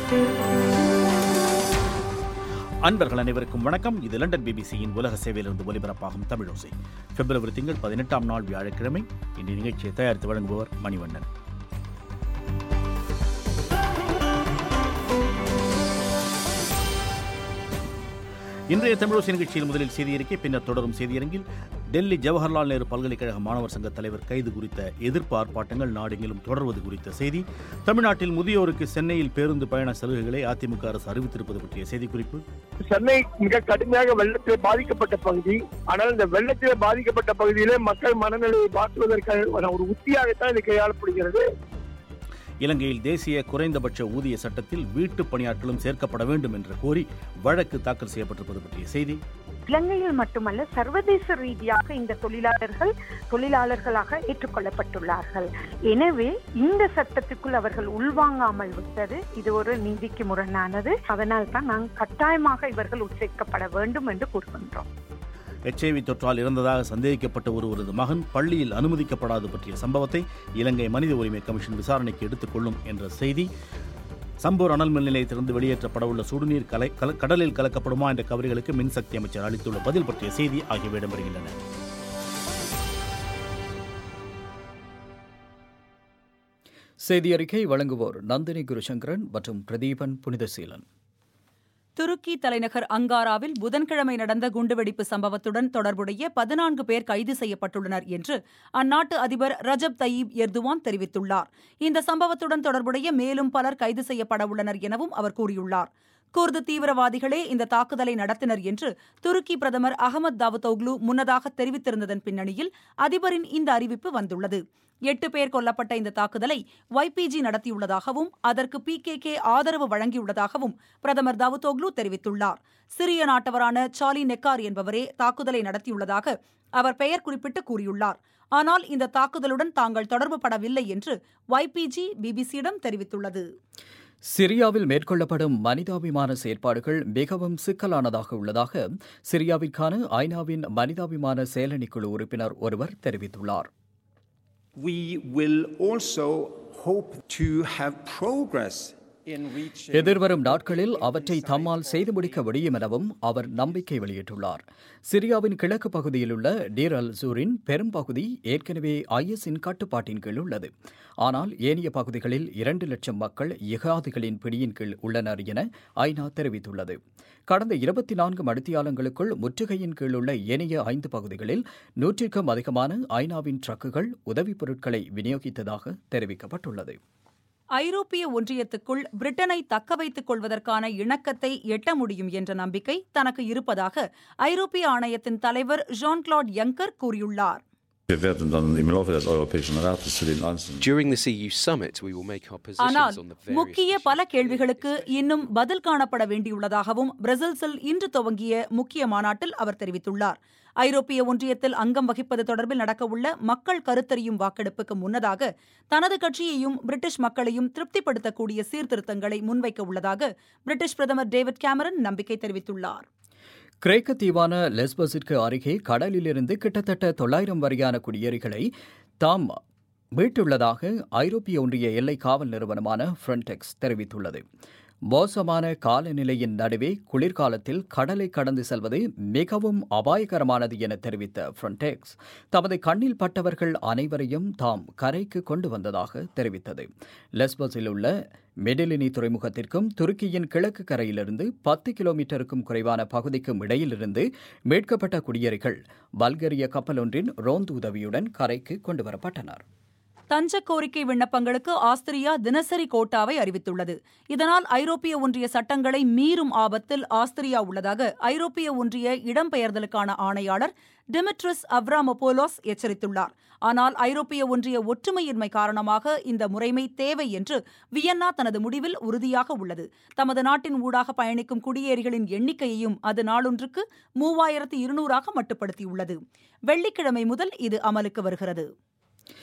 அன்பர்கள் அனைவருக்கும் வணக்கம் இது லண்டன் பிபிசியின் உலக சேவையிலிருந்து ஒலிபரப்பாகும் தமிழோசை பிப்ரவரி திங்கள் பதினெட்டாம் நாள் வியாழக்கிழமை இந்த நிகழ்ச்சியை தயாரித்து வழங்குபவர் மணிவண்ணன் இன்றைய தமிழோசை நிகழ்ச்சியில் முதலில் செய்தியறிக்கை பின்னர் தொடரும் செய்தியரங்கில் டெல்லி ஜவஹர்லால் நேரு பல்கலைக்கழக மாணவர் சங்க தலைவர் கைது குறித்த எதிர்ப்பு ஆர்ப்பாட்டங்கள் நாடெங்கிலும் தொடர்வது குறித்த செய்தி தமிழ்நாட்டில் முதியோருக்கு சென்னையில் பேருந்து பயண சலுகைகளை அதிமுக அரசு அறிவித்திருப்பது பற்றிய செய்திக்குறிப்பு சென்னை மிக கடுமையாக வெள்ளத்தில் பாதிக்கப்பட்ட பகுதி ஆனால் இந்த வெள்ளத்தில் பாதிக்கப்பட்ட பகுதியிலே மக்கள் மனநிலையை மாற்றுவதற்கான ஒரு உத்தியாகத்தான் இது கையாளப்படுகிறது இலங்கையில் தேசிய குறைந்தபட்ச ஊதிய சட்டத்தில் வீட்டு பணியாட்களும் சேர்க்கப்பட வேண்டும் என்று கோரி வழக்கு தாக்கல் செய்யப்பட்டிருப்பது பற்றிய செய்தி இலங்கையில் மட்டுமல்ல சர்வதேச ரீதியாக இந்த தொழிலாளர்கள் தொழிலாளர்களாக ஏற்றுக்கொள்ளப்பட்டுள்ளார்கள் எனவே இந்த சட்டத்துக்குள் அவர்கள் உள்வாங்காமல் விட்டது இது ஒரு நீதிக்கு முரணானது அதனால் தான் நாங்கள் கட்டாயமாக இவர்கள் உச்சரிக்கப்பட வேண்டும் என்று கூறுகின்றோம் எச்ஐவி தொற்றால் இறந்ததாக சந்தேகிக்கப்பட்ட ஒருவரது மகன் பள்ளியில் அனுமதிக்கப்படாது பற்றிய சம்பவத்தை இலங்கை மனித உரிமை கமிஷன் விசாரணைக்கு எடுத்துக்கொள்ளும் என்ற செய்தி சம்பூர் அனல் மின் நிலையத்திலிருந்து வெளியேற்றப்படவுள்ள சுடுநீர் கலை கல- கடலில் கலக்கப்படுமா என்ற கவலைகளுக்கு மின்சக்தி அமைச்சர் அளித்துள்ள பதில் பற்றிய செய்தி ஆகியவை இடம்பெறுகின்றன செய்தி அறிக்கை வழங்குவோர் நந்தினி குருசங்கரன் மற்றும் பிரதீபன் புனிதசீலன் துருக்கி தலைநகர் அங்காராவில் புதன்கிழமை நடந்த குண்டுவெடிப்பு சம்பவத்துடன் தொடர்புடைய பதினான்கு பேர் கைது செய்யப்பட்டுள்ளனர் என்று அந்நாட்டு அதிபர் ரஜப் தயீப் எர்துவான் தெரிவித்துள்ளார் இந்த சம்பவத்துடன் தொடர்புடைய மேலும் பலர் கைது செய்யப்பட உள்ளனர் எனவும் அவர் கூறியுள்ளார் குர்து தீவிரவாதிகளே இந்த தாக்குதலை நடத்தினர் என்று துருக்கி பிரதமர் அகமது தாவத்தோக்லு முன்னதாக தெரிவித்திருந்ததன் பின்னணியில் அதிபரின் இந்த அறிவிப்பு வந்துள்ளது எட்டு பேர் கொல்லப்பட்ட இந்த தாக்குதலை YPG நடத்தியுள்ளதாகவும் அதற்கு பிகேகே ஆதரவு வழங்கியுள்ளதாகவும் பிரதமர் தாவத்தோக்லு தெரிவித்துள்ளார் சிரிய நாட்டவரான சாலி நெக்கார் என்பவரே தாக்குதலை நடத்தியுள்ளதாக அவர் பெயர் குறிப்பிட்டு கூறியுள்ளார் ஆனால் இந்த தாக்குதலுடன் தாங்கள் தொடர்பு படவில்லை என்று YPG பிபிசியிடம் தெரிவித்துள்ளது சிரியாவில் மேற்கொள்ளப்படும் மனிதாபிமான செயற்பாடுகள் மிகவும் சிக்கலானதாக உள்ளதாக சிரியாவிற்கான ஐநாவின் மனிதாபிமான செயலணிக்குழு உறுப்பினர் ஒருவர் தெரிவித்துள்ளார் We will also hope to have progress in reaching. எதிர்வரும் நாட்களில் அவற்றை தம்மால் செய்து முடிக்க முடியும் எனவும் அவர் நம்பிக்கை வெளியிட்டுள்ளார் சிரியாவின் கிழக்கு பகுதியில் உள்ள டீர் அல் சூரின் பெரும்பகுதி ஏற்கனவே ஐஎஸ்இன் கட்டுப்பாட்டின் கீழ் உள்ளது ஆனால் ஏனைய பகுதிகளில் இரண்டு லட்சம் மக்கள் இகாதிகளின் பிடியின் கீழ் உள்ளனர் என ஐநா தெரிவித்துள்ளது கடந்த இருபத்தி நான்கு மணித்தியாலங்களுக்குள் முற்றுகையின் கீழ் உள்ள ஏனைய ஐந்து பகுதிகளில் நூற்றிற்கும் அதிகமான ஐநாவின் ட்ரக்குகள் உதவிப் பொருட்களை விநியோகித்ததாக தெரிவிக்கப்பட்டுள்ளது ஐரோப்பிய ஒன்றியத்துக்குள் பிரிட்டனை தக்க வைத்துக் கொள்வதற்கான இணக்கத்தை எட்ட முடியும் என்ற நம்பிக்கை தனக்கு இருப்பதாக ஐரோப்பிய ஆணையத்தின் தலைவர் ஜான் கிளாட் யங்கர் கூறியுள்ளார் Wir werden dann im Laufe des Europäischen Rates zu den einzelnen During this EU summit, we will make our ஆனால் positions on the various முக்கிய issues பல கேள்விகளுக்கு இன்னும் பதில் காணப்பட வேண்டியுள்ளதாகவும் பிரசல்ஸில் இன்று துவங்கிய முக்கிய மாநாட்டில் அவர் தெரிவித்துள்ளார் ஐரோப்பிய ஒன்றியத்தில் அங்கம் வகிப்பது தொடர்பில் நடக்கவுள்ள மக்கள் கருத்தறியும் வாக்கெடுப்புக்கு முன்னதாக தனது கட்சியையும் பிரிட்டிஷ் மக்களையும் திருப்திப்படுத்தக்கூடிய சீர்திருத்தங்களை முன்வைக்க உள்ளதாக பிரிட்டிஷ் பிரதமர் டேவிட் கேமரன் நம்பிக்கை தெரிவித்துள்ளார் கிரேக்க தீவான லெஸ்பஸிற்கு அருகே கடலிலிருந்து கிட்டத்தட்ட தொள்ளாயிரம் வரையான குடியேறிகளை தாம் மீட்டுள்ளதாக ஐரோப்பிய ஒன்றிய எல்லை காவல் நிறுவனமான ஃப்ரண்டெக்ஸ் தெரிவித்துள்ளது மோசமான காலநிலையின் நடுவே குளிர்காலத்தில் கடலை கடந்து செல்வது மிகவும் அபாயகரமானது என தெரிவித்த ஃப்ரண்டெக்ஸ் தமது கண்ணில் பட்டவர்கள் அனைவரையும் தாம் கரைக்கு கொண்டு வந்ததாக தெரிவித்தது லெஸ்பஸில் உள்ள மெடிலினி துறைமுகத்திற்கும் துருக்கியின் கிழக்கு கரையிலிருந்து பத்து கிலோமீட்டருக்கும் குறைவான பகுதிக்கும் இடையிலிருந்து மீட்கப்பட்ட குடியேறிகள் பல்கேரிய கப்பல் ஒன்றின் ரோந்து உதவியுடன் கரைக்கு கொண்டுவரப்பட்டனர் தஞ்ச கோரிக்கை விண்ணப்பங்களுக்கு ஆஸ்திரியா தினசரி கோட்டாவை அறிவித்துள்ளது இதனால் ஐரோப்பிய ஒன்றிய சட்டங்களை மீறும் ஆபத்தில் ஆஸ்திரியா உள்ளதாக ஐரோப்பிய ஒன்றிய இடம்பெயர்தலுக்கான ஆணையாளர் டிமிட்ரிஸ் அவ்ராமோபோலோஸ் எச்சரித்துள்ளார் ஆனால் ஐரோப்பிய ஒன்றிய ஒற்றுமையின்மை காரணமாக இந்த முறைமை தேவை என்று வியன்னா தனது முடிவில் உறுதியாக உள்ளது தமது நாட்டின் ஊடாக பயணிக்கும் குடியேறிகளின் எண்ணிக்கையையும் அது நாளொன்றுக்கு மூவாயிரத்து இருநூறாக மட்டுப்படுத்தியுள்ளது வெள்ளிக்கிழமை முதல் இது அமலுக்கு வருகிறது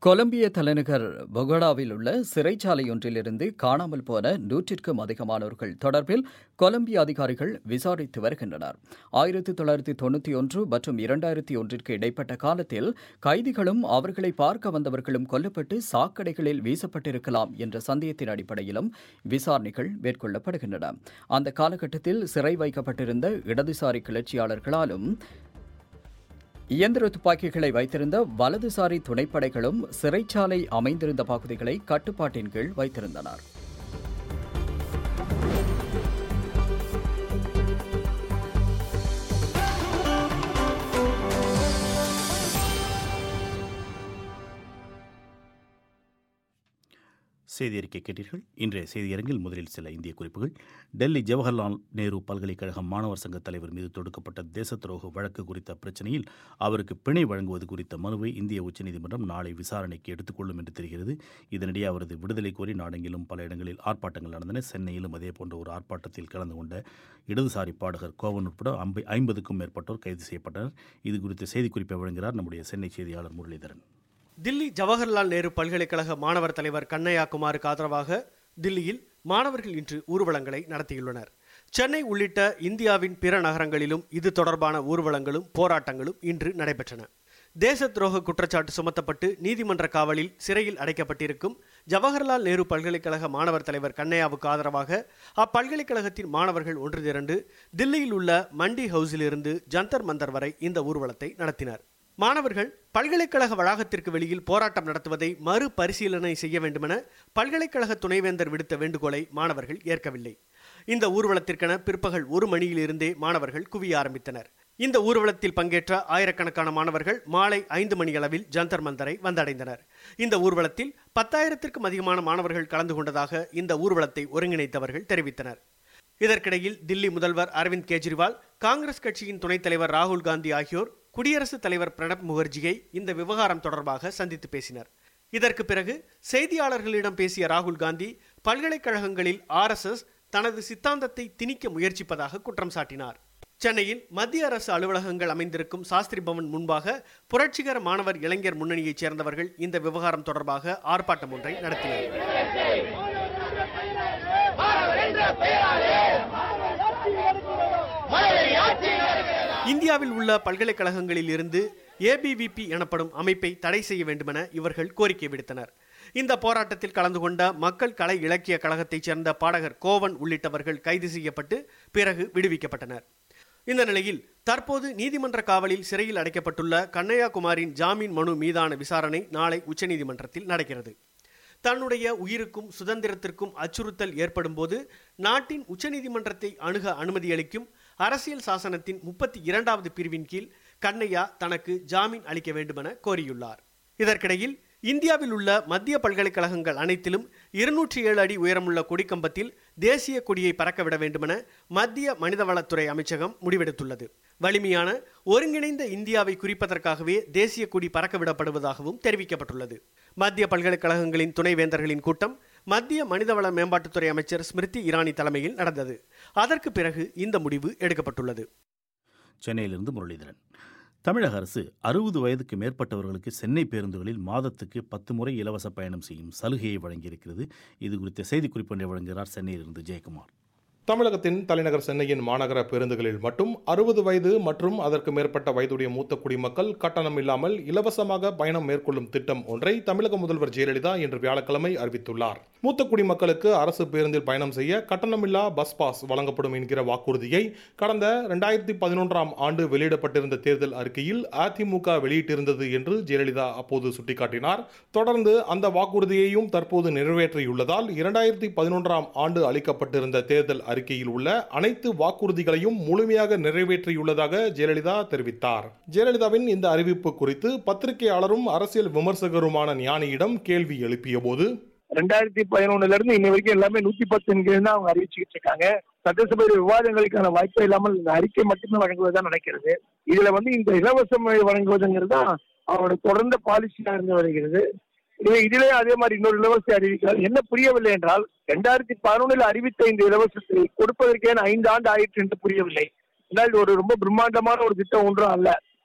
கொலம்பிய தலைநகர் பொகடாவில் உள்ள சிறைச்சாலை ஒன்றிலிருந்து காணாமல் போன நூற்றிற்கும் அதிகமானோர்கள் தொடர்பில் கொலம்பிய அதிகாரிகள் விசாரித்து வருகின்றனர் ஆயிரத்தி தொள்ளாயிரத்தி தொண்ணூற்றி ஒன்று மற்றும் இரண்டாயிரத்தி ஒன்றிற்கு இடைப்பட்ட காலத்தில் கைதிகளும் அவர்களை பார்க்க வந்தவர்களும் கொல்லப்பட்டு சாக்கடைகளில் வீசப்பட்டிருக்கலாம் என்ற சந்தேகத்தின் அடிப்படையிலும் விசாரணைகள் மேற்கொள்ளப்படுகின்றன அந்த காலகட்டத்தில் சிறை வைக்கப்பட்டிருந்த இடதுசாரி கிளர்ச்சியாளர்களாலும் இயந்திர துப்பாக்கிகளை வைத்திருந்த வலதுசாரி துணைப்படைகளும் சிறைச்சாலை அமைந்திருந்த பகுதிகளை கட்டுப்பாட்டின் கீழ் வைத்திருந்தனர் செய்தி அறிக்கை கேட்டீர்கள் இன்றைய செய்தியரங்கில் முதலில் சில இந்திய குறிப்புகள் டெல்லி ஜவஹர்லால் நேரு பல்கலைக்கழகம் மாணவர் சங்க தலைவர் மீது தொடுக்கப்பட்ட தேச துரோக வழக்கு குறித்த பிரச்சனையில் அவருக்கு பிணை வழங்குவது குறித்த மனுவை இந்திய உச்சநீதிமன்றம் நாளை விசாரணைக்கு எடுத்துக்கொள்ளும் என்று தெரிகிறது இதனிடையே அவரது விடுதலை கோரி நாடெங்கிலும் பல இடங்களில் ஆர்ப்பாட்டங்கள் நடந்தன சென்னையிலும் அதே போன்ற ஒரு ஆர்ப்பாட்டத்தில் கலந்து கொண்ட இடதுசாரி பாடகர் கோவன் உட்பட ஐம்ப ஐம்பதுக்கும் மேற்பட்டோர் கைது செய்யப்பட்டனர் இது குறித்த செய்திக்குறிப்பை வழங்குகிறார் நம்முடைய சென்னை செய்தியாளர் முரளிதரன் தில்லி ஜவஹர்லால் நேரு பல்கலைக்கழக மாணவர் தலைவர் கண்ணையா குமாருக்கு ஆதரவாக தில்லியில் மாணவர்கள் இன்று ஊர்வலங்களை நடத்தியுள்ளனர் சென்னை உள்ளிட்ட இந்தியாவின் பிற நகரங்களிலும் இது தொடர்பான ஊர்வலங்களும் போராட்டங்களும் இன்று நடைபெற்றன தேச துரோக குற்றச்சாட்டு சுமத்தப்பட்டு நீதிமன்ற காவலில் சிறையில் அடைக்கப்பட்டிருக்கும் ஜவஹர்லால் நேரு பல்கலைக்கழக மாணவர் தலைவர் கண்ணையாவுக்கு ஆதரவாக அப்பல்கலைக்கழகத்தின் மாணவர்கள் ஒன்று திரண்டு தில்லியில் உள்ள மண்டி ஹவுஸிலிருந்து ஜந்தர் மந்தர் வரை இந்த ஊர்வலத்தை நடத்தினர் மாணவர்கள் பல்கலைக்கழக வளாகத்திற்கு வெளியில் போராட்டம் நடத்துவதை மறுபரிசீலனை செய்ய வேண்டுமென பல்கலைக்கழக துணைவேந்தர் விடுத்த வேண்டுகோளை மாணவர்கள் ஏற்கவில்லை இந்த ஊர்வலத்திற்கென பிற்பகல் ஒரு மணியிலிருந்தே மாணவர்கள் குவிய ஆரம்பித்தனர் இந்த ஊர்வலத்தில் பங்கேற்ற ஆயிரக்கணக்கான மாணவர்கள் மாலை ஐந்து மணியளவில் ஜந்தர் மந்தரை வந்தடைந்தனர் இந்த ஊர்வலத்தில் பத்தாயிரத்திற்கும் அதிகமான மாணவர்கள் கலந்து கொண்டதாக இந்த ஊர்வலத்தை ஒருங்கிணைத்தவர்கள் தெரிவித்தனர் இதற்கிடையில் தில்லி முதல்வர் அரவிந்த் கெஜ்ரிவால் காங்கிரஸ் கட்சியின் துணைத் தலைவர் ராகுல் காந்தி ஆகியோர் குடியரசுத் தலைவர் பிரணப் முகர்ஜியை இந்த விவகாரம் தொடர்பாக சந்தித்து பேசினர் இதற்கு பிறகு செய்தியாளர்களிடம் பேசிய ராகுல் காந்தி பல்கலைக்கழகங்களில் ஆர்எஸ்எஸ் தனது சித்தாந்தத்தை திணிக்க முயற்சிப்பதாக குற்றம் சாட்டினார் சென்னையில் மத்திய அரசு அலுவலகங்கள் அமைந்திருக்கும் சாஸ்திரி பவன் முன்பாக புரட்சிகர மாணவர் இளைஞர் முன்னணியைச் சேர்ந்தவர்கள் இந்த விவகாரம் தொடர்பாக ஆர்ப்பாட்டம் ஒன்றை நடத்தினர் இந்தியாவில் உள்ள பல்கலைக்கழகங்களில் இருந்து ஏபிவிபி எனப்படும் அமைப்பை தடை செய்ய வேண்டுமென இவர்கள் கோரிக்கை விடுத்தனர் இந்த போராட்டத்தில் கலந்து கொண்ட மக்கள் கலை இலக்கிய கழகத்தைச் சேர்ந்த பாடகர் கோவன் உள்ளிட்டவர்கள் கைது செய்யப்பட்டு பிறகு விடுவிக்கப்பட்டனர் இந்த நிலையில் தற்போது நீதிமன்ற காவலில் சிறையில் அடைக்கப்பட்டுள்ள கண்ணையா குமாரின் ஜாமீன் மனு மீதான விசாரணை நாளை உச்சநீதிமன்றத்தில் நடக்கிறது தன்னுடைய உயிருக்கும் சுதந்திரத்திற்கும் அச்சுறுத்தல் ஏற்படும் போது நாட்டின் உச்சநீதிமன்றத்தை அணுக அனுமதி அளிக்கும் அரசியல் சாசனத்தின் முப்பத்தி இரண்டாவது பிரிவின் கீழ் கண்ணையா தனக்கு ஜாமீன் அளிக்க வேண்டுமென கோரியுள்ளார் இதற்கிடையில் இந்தியாவில் உள்ள மத்திய பல்கலைக்கழகங்கள் அனைத்திலும் இருநூற்றி ஏழு அடி உயரமுள்ள கொடிக்கம்பத்தில் தேசிய கொடியை பறக்கவிட வேண்டுமென மத்திய மனிதவளத்துறை அமைச்சகம் முடிவெடுத்துள்ளது வலிமையான ஒருங்கிணைந்த இந்தியாவை குறிப்பதற்காகவே தேசிய கொடி பறக்கவிடப்படுவதாகவும் தெரிவிக்கப்பட்டுள்ளது மத்திய பல்கலைக்கழகங்களின் துணைவேந்தர்களின் கூட்டம் மத்திய மனிதவள மேம்பாட்டுத்துறை அமைச்சர் ஸ்மிருதி இரானி தலைமையில் நடந்தது அதற்கு பிறகு இந்த முடிவு எடுக்கப்பட்டுள்ளது சென்னையிலிருந்து முரளிதரன் தமிழக அரசு அறுபது வயதுக்கு மேற்பட்டவர்களுக்கு சென்னை பேருந்துகளில் மாதத்துக்கு பத்து முறை இலவச பயணம் செய்யும் சலுகையை வழங்கியிருக்கிறது இது குறித்த செய்திக்குறிப்பு ஒன்றை வழங்குகிறார் சென்னையிலிருந்து ஜெயக்குமார் தமிழகத்தின் தலைநகர் சென்னையின் மாநகர பேருந்துகளில் மட்டும் அறுபது வயது மற்றும் அதற்கு மேற்பட்ட வயதுடைய மூத்த குடிமக்கள் கட்டணம் இல்லாமல் இலவசமாக பயணம் மேற்கொள்ளும் திட்டம் ஒன்றை தமிழக முதல்வர் ஜெயலலிதா இன்று வியாழக்கிழமை அறிவித்துள்ளார் மூத்த குடிமக்களுக்கு அரசு பேருந்தில் பயணம் செய்ய கட்டணமில்லா பஸ் பாஸ் வழங்கப்படும் என்கிற வாக்குறுதியை கடந்த இரண்டாயிரத்தி பதினொன்றாம் ஆண்டு வெளியிடப்பட்டிருந்த தேர்தல் அறிக்கையில் அதிமுக வெளியிட்டிருந்தது என்று ஜெயலலிதா அப்போது சுட்டிக்காட்டினார் தொடர்ந்து அந்த வாக்குறுதியையும் தற்போது நிறைவேற்றியுள்ளதால் இரண்டாயிரத்தி பதினொன்றாம் ஆண்டு அளிக்கப்பட்டிருந்த தேர்தல் அறிக்கையில் உள்ள அனைத்து வாக்குறுதிகளையும் முழுமையாக நிறைவேற்றியுள்ளதாக ஜெயலலிதா தெரிவித்தார் ஜெயலலிதாவின் இந்த அறிவிப்பு குறித்து பத்திரிகையாளரும் அரசியல் விமர்சகருமான ஞானியிடம் கேள்வி எழுப்பிய போது ரெண்டாயிரத்தி பதினொன்னுல இருந்து இன்ன வரைக்கும் எல்லாமே நூத்தி பத்து கீழ் தான் அவங்க அறிவிச்சுக்கிட்டு இருக்காங்க சட்டசபையில் விவாதங்களுக்கான வாய்ப்பு இல்லாமல் இந்த அறிக்கை மட்டுமே வழங்குவதுதான் நடக்கிறது இதுல வந்து இந்த இலவசம் வழங்குவதுங்கிறது தான் அவரோட தொடர்ந்த பாலிசியா இருந்து வருகிறது எனவே இதிலே அதே மாதிரி இன்னொரு இலவச அறிவிக்கிறார் என்ன புரியவில்லை என்றால் ரெண்டாயிரத்தி பதினொன்னுல அறிவித்த இந்த இலவசத்தை கொடுப்பதற்கே ஐந்து ஆண்டு ஆயிற்று என்று புரியவில்லை என்றால் இது ஒரு ரொம்ப பிரம்மாண்டமான ஒரு திட்டம் ஒன்றும் அல்ல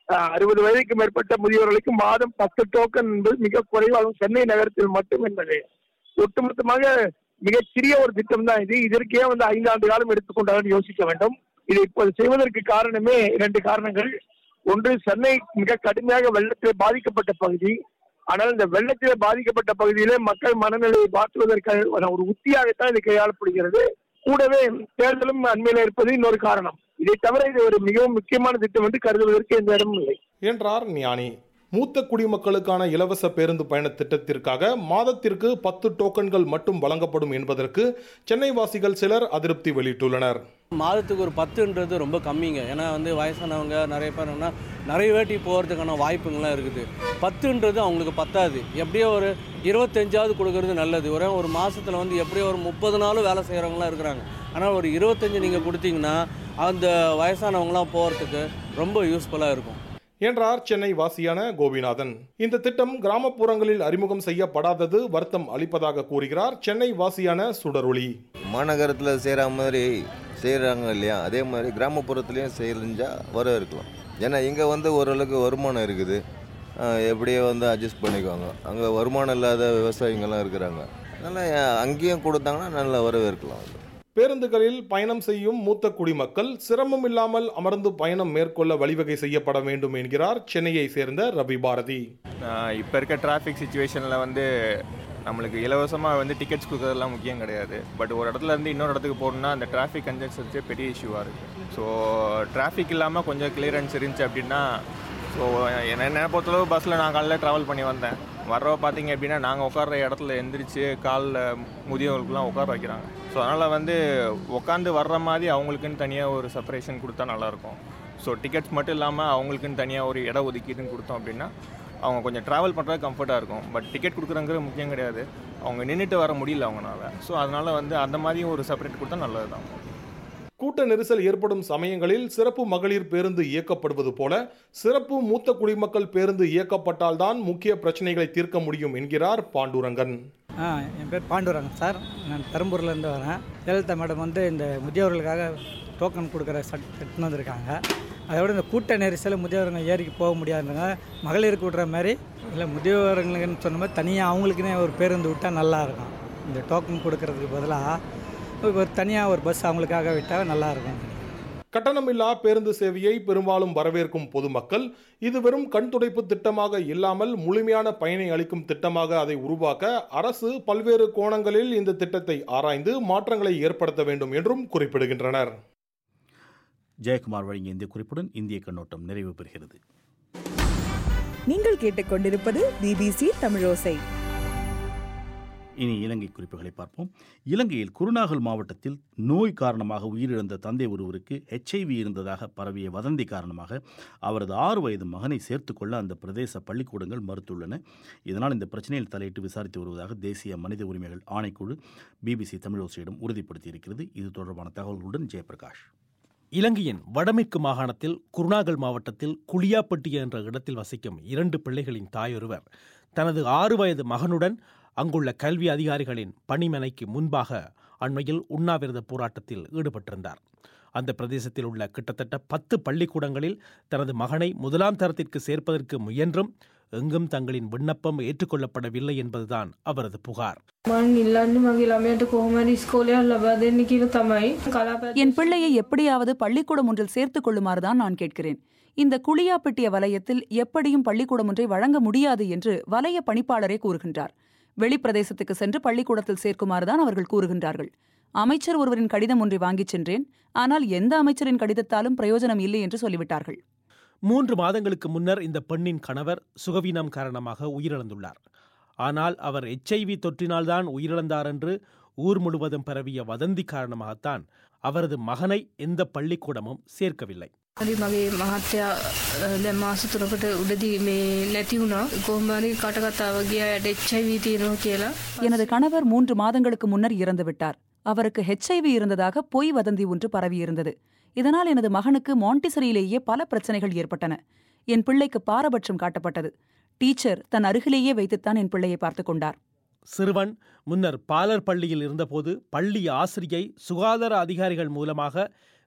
அஹ், அறுபது வயதுக்கு மேற்பட்ட முதியோர்களுக்கு மாதம் பத்து டோக்கன் என்பது மிக குறைவாகும் சென்னை நகரத்தில் மட்டும் என்பது ஒட்டுமொத்தமாக மிகச்சிறிய ஒரு திட்டம் தான் இது இதற்கே வந்து ஐந்தாண்டு காலம் எடுத்துக்கொண்டாலும் யோசிக்க வேண்டும் இதை இப்போது செய்வதற்கு காரணமே இரண்டு காரணங்கள் ஒன்று சென்னை மிக கடுமையாக வெள்ளத்தில் பாதிக்கப்பட்ட பகுதி ஆனால் இந்த வெள்ளத்தில் பாதிக்கப்பட்ட பகுதியிலே மக்கள் மனநிலையை மாற்றுவதற்கான ஒரு உத்தியாகத்தான் இது கையாளப்படுகிறது கூடவே தேர்தலும் அண்மையில இருப்பது இன்னொரு காரணம் இதை தவிர இது ஒரு மிகவும் முக்கியமான திட்டம் என்று கருதுவதற்கு எந்த இடமும் இல்லை என்றார் ஞானி மூத்த குடிமக்களுக்கான இலவச பேருந்து பயண திட்டத்திற்காக மாதத்திற்கு பத்து டோக்கன்கள் மட்டும் வழங்கப்படும் என்பதற்கு சென்னை வாசிகள் சிலர் அதிருப்தி வெளியிட்டுள்ளனர் மாதத்துக்கு ஒரு பத்துன்றது ரொம்ப கம்மிங்க ஏன்னா வந்து வயசானவங்க நிறைய பேர் என்ன நிறைய வேட்டி போகிறதுக்கான வாய்ப்புங்கள்லாம் இருக்குது பத்துன்றது அவங்களுக்கு பத்தாது எப்படியோ ஒரு இருபத்தஞ்சாவது கொடுக்கறது நல்லது ஒரு ஒரு மாதத்தில் வந்து எப்படியோ ஒரு முப்பது நாளும் வேலை செய்கிறவங்களாம் இருக்கிறாங்க ஆனால் ஒரு இருபத்தஞ்சு நீங்கள் கொடுத்தீங்கன்னா அந்த வயசானவங்களாம் போகிறதுக்கு ரொம்ப யூஸ்ஃபுல்லாக இருக்கும் என்றார் சென்னை வாசியான கோபிநாதன் இந்த திட்டம் கிராமப்புறங்களில் அறிமுகம் செய்யப்படாதது வருத்தம் அளிப்பதாக கூறுகிறார் சென்னை வாசியான சுடரொளி மாநகரத்தில் செய்கிற மாதிரி செய்கிறாங்க இல்லையா அதே மாதிரி கிராமப்புறத்துலேயும் செஞ்சா வரவேற்கலாம் ஏன்னா இங்கே வந்து ஓரளவுக்கு வருமானம் இருக்குது ஆஹ் எப்படியோ வந்து அட்ஜஸ்ட் பண்ணிக்குவாங்க அங்கே வருமானம் இல்லாத விவசாயிங்கள்லாம் இருக்கிறாங்க அதனால் அங்கேயும் கொடுத்தாங்கன்னா நல்லா வரவேற்கலாம் பேருந்துகளில் பயணம் செய்யும் மூத்த குடிமக்கள் சிரமம் இல்லாமல் அமர்ந்து பயணம் மேற்கொள்ள வழிவகை செய்யப்பட வேண்டும் என்கிறார் சென்னையை சேர்ந்த ரவி பாரதி இப்போ இருக்க டிராஃபிக் சுச்சுவேஷனில் வந்து நம்மளுக்கு இலவசமாக வந்து டிக்கெட்ஸ் கொடுக்கறதுலாம் முக்கியம் கிடையாது பட் ஒரு இடத்துல இருந்து இன்னொரு இடத்துக்கு போகணுன்னா அந்த டிராஃபிக் கன்ஜெக்ஷன்ஸே பெரிய இஷ்யூவாக இருக்குது ஸோ டிராஃபிக் இல்லாமல் கொஞ்சம் கிளியரன்ஸ் இருந்துச்சு அப்படின்னா ஸோ என்ன என்ன பொறுத்தளவு பஸ்ஸில் நான் காலையில் ட்ராவல் பண்ணி வந்தேன் வர்றவ பார்த்தீங்க அப்படின்னா நாங்கள் உட்கார்ற இடத்துல எந்திரிச்சு காலில் முதியவர்களுக்குலாம் உட்கார வைக்கிறாங்க ஸோ அதனால் வந்து உட்காந்து வர்ற மாதிரி அவங்களுக்குன்னு தனியாக ஒரு செப்பரேஷன் கொடுத்தா நல்லாயிருக்கும் ஸோ டிக்கெட்ஸ் மட்டும் இல்லாமல் அவங்களுக்குன்னு தனியாக ஒரு இட ஒதுக்கீடுன்னு கொடுத்தோம் அப்படின்னா அவங்க கொஞ்சம் ட்ராவல் பண்ணுறது கம்ஃபர்ட்டாக இருக்கும் பட் டிக்கெட் கொடுக்குறங்கிறது முக்கியம் கிடையாது அவங்க நின்றுட்டு வர முடியல அவங்களால ஸோ அதனால் வந்து அந்த மாதிரியும் ஒரு செப்பரேட் கொடுத்தா நல்லது தான் கூட்ட நெரிசல் ஏற்படும் சமயங்களில் சிறப்பு மகளிர் பேருந்து இயக்கப்படுவது போல சிறப்பு மூத்த குடிமக்கள் பேருந்து இயக்கப்பட்டால்தான் முக்கிய பிரச்சனைகளை தீர்க்க முடியும் என்கிறார் பாண்டுரங்கன் ஆ என் பேர் பாண்டுரங்கன் சார் நான் பெரம்பூர்லேருந்து வரேன் ஜெயலலிதா மேடம் வந்து இந்த முதியோர்களுக்காக டோக்கன் கொடுக்குற சட் எடுத்துன்னு வந்திருக்காங்க அதோட இந்த கூட்ட நெரிசல் முதியோருங்க ஏறிக்கு போக முடியாதுங்க மகளிருக்கு விட்ற மாதிரி இல்லை முதியோர்களுக்குன்னு சொன்ன மாதிரி தனியாக அவங்களுக்குன்னே ஒரு பேருந்து விட்டால் நல்லாயிருக்கும் இந்த டோக்கன் கொடுக்கறதுக்கு பதிலாக ஒரு தனியாக ஒரு பஸ் அவங்களுக்காக விட்டால் நல்லாயிருக்கும் கட்டணமில்லா பேருந்து சேவையை பெரும்பாலும் வரவேற்கும் பொதுமக்கள் இது வெறும் கண் துடைப்பு திட்டமாக இல்லாமல் முழுமையான பயனை அளிக்கும் திட்டமாக அதை உருவாக்க அரசு பல்வேறு கோணங்களில் இந்த திட்டத்தை ஆராய்ந்து மாற்றங்களை ஏற்படுத்த வேண்டும் என்றும் குறிப்பிடுகின்றனர் ஜெயக்குமார் வழங்கிய இந்த குறிப்புடன் இந்திய கண்ணோட்டம் நிறைவு பெறுகிறது நீங்கள் கேட்டுக்கொண்டிருப்பது பிபிசி தமிழோசை இனி இலங்கை குறிப்புகளை பார்ப்போம் இலங்கையில் குருநாகல் மாவட்டத்தில் நோய் காரணமாக உயிரிழந்த தந்தை ஒருவருக்கு ஹெச்ஐவி இருந்ததாக பரவிய வதந்தி காரணமாக அவரது ஆறு வயது மகனை சேர்த்துக்கொள்ள அந்த பிரதேச பள்ளிக்கூடங்கள் மறுத்துள்ளன இதனால் இந்த பிரச்சனையில் தலையிட்டு விசாரித்து வருவதாக தேசிய மனித உரிமைகள் ஆணைக்குழு பிபிசி தமிழோசையிடம் உறுதிப்படுத்தியிருக்கிறது இது தொடர்பான தகவல்களுடன் ஜெயபிரகாஷ் இலங்கையின் வடமேற்கு மாகாணத்தில் குருணாகல் மாவட்டத்தில் குளியாப்பட்டி என்ற இடத்தில் வசிக்கும் இரண்டு பிள்ளைகளின் தாயொருவர் தனது ஆறு வயது மகனுடன் அங்குள்ள கல்வி அதிகாரிகளின் பணிமனைக்கு முன்பாக அண்மையில் உண்ணாவிரத போராட்டத்தில் ஈடுபட்டிருந்தார் அந்த பிரதேசத்தில் உள்ள கிட்டத்தட்ட பத்து பள்ளிக்கூடங்களில் தனது மகனை முதலாம் தரத்திற்கு சேர்ப்பதற்கு முயன்றும் எங்கும் தங்களின் விண்ணப்பம் ஏற்றுக்கொள்ளப்படவில்லை என்பதுதான் அவரது புகார் මං ඉල්ලන්න මගේ ළමයට කොහොමරි ස්කෝලයක් ලබා දෙන්න කියලා තමයි කලාප என் பிள்ளையை எப்படியாவது பள்ளிக்கூடம் ஒன்றில் சேர்த்துக் கொள்ளுமாறுதான் நான் கேட்கிறேன் இந்த குளியாப்பட்டிய வலயத்தில் எப்படியும் பள்ளிக்கூடம் ஒன்றை வழங்க முடியாது என்று வலய பணிப்பாளரே கூறுகின்றார் வெளிப்பிரதேசத்துக்கு சென்று பள்ளிக்கூடத்தில் சேர்க்குமாறுதான் அவர்கள் கூறுகின்றார்கள் அமைச்சர் ஒருவரின் கடிதம் ஒன்றை வாங்கிச் சென்றேன் ஆனால் எந்த அமைச்சரின் கடிதத்தாலும் பிரயோஜனம் இல்லை என்று சொல்லிவிட்டார்கள் மூன்று மாதங்களுக்கு முன்னர் இந்த பெண்ணின் கணவர் சுகவீனம் காரணமாக உயிரிழந்துள்ளார் ஆனால் அவர் எச்ஐவி தொற்றினால்தான் உயிரிழந்தார் என்று ஊர் முழுவதும் பரவிய வதந்தி காரணமாகத்தான் அவரது மகனை எந்த பள்ளிக்கூடமும் சேர்க்கவில்லை හරි මගේ මහත්තයා දැන් මාස තුනකට උඩදී මේ නැති වුණා කොහොමරි කටකතාව ගියා යට HIV තියෙනවා කියලා எனது கணவர் மூன்று மாதங்களுக்கு முன்னர் இறந்துவிட்டார் அவருக்கு ஹெச்ஐவி இருந்ததாக பொய் வதந்தி ஒன்று பரவியிருந்தது இதனால் எனது மகனுக்கு மாண்டிசரியிலேயே பல பிரச்சனைகள் ஏற்பட்டன என் பிள்ளைக்கு பாரபட்சம் காட்டப்பட்டது டீச்சர் தன் அருகிலேயே வைத்துத்தான் என் பிள்ளையை பார்த்துக் கொண்டார் சிறுவன் முன்னர் பாலர் பள்ளியில் இருந்தபோது பள்ளி ஆசிரியை சுகாதார அதிகாரிகள் மூலமாக